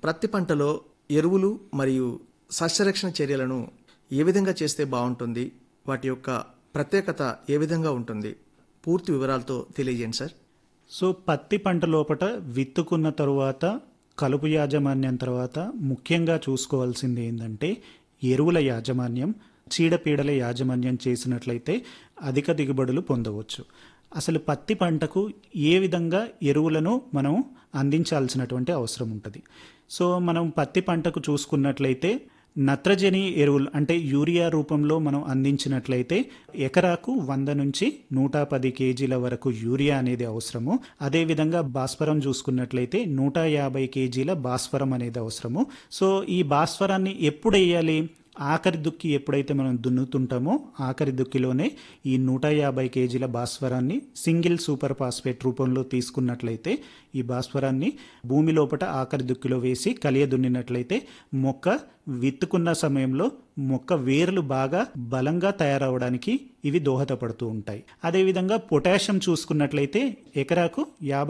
ప్రత్తి పంటలో ఎరువులు మరియు సస్యరక్షణ చర్యలను ఏ విధంగా చేస్తే బాగుంటుంది వాటి యొక్క ప్రత్యేకత ఏ విధంగా ఉంటుంది పూర్తి వివరాలతో తెలియజేయండి సార్ సో పత్తి పంట లోపట విత్తుకున్న తరువాత కలుపు యాజమాన్యం తర్వాత ముఖ్యంగా చూసుకోవాల్సింది ఏంటంటే ఎరువుల యాజమాన్యం చీడపీడల యాజమాన్యం చేసినట్లయితే అధిక దిగుబడులు పొందవచ్చు అసలు పత్తి పంటకు ఏ విధంగా ఎరువులను మనం అందించాల్సినటువంటి అవసరం ఉంటుంది సో మనం పత్తి పంటకు చూసుకున్నట్లయితే నత్రజని ఎరువులు అంటే యూరియా రూపంలో మనం అందించినట్లయితే ఎకరాకు వంద నుంచి నూట పది కేజీల వరకు యూరియా అనేది అవసరము అదేవిధంగా భాస్వరం చూసుకున్నట్లయితే నూట యాభై కేజీల భాస్వరం అనేది అవసరము సో ఈ భాస్వరాన్ని ఎప్పుడు వేయాలి ఆఖరి దుక్కి ఎప్పుడైతే మనం దున్నుతుంటామో ఆఖరి దుక్కిలోనే ఈ నూట యాభై కేజీల భాస్వరాన్ని సింగిల్ సూపర్ ఫాస్ఫేట్ రూపంలో తీసుకున్నట్లయితే ఈ భాస్వరాన్ని భూమి లోపల ఆఖరి దుక్కిలో వేసి కలియ దున్నినట్లయితే మొక్క విత్తుకున్న సమయంలో మొక్క వేర్లు బాగా బలంగా తయారవడానికి ఇవి దోహదపడుతూ ఉంటాయి అదేవిధంగా పొటాషియం చూసుకున్నట్లయితే ఎకరాకు యాభై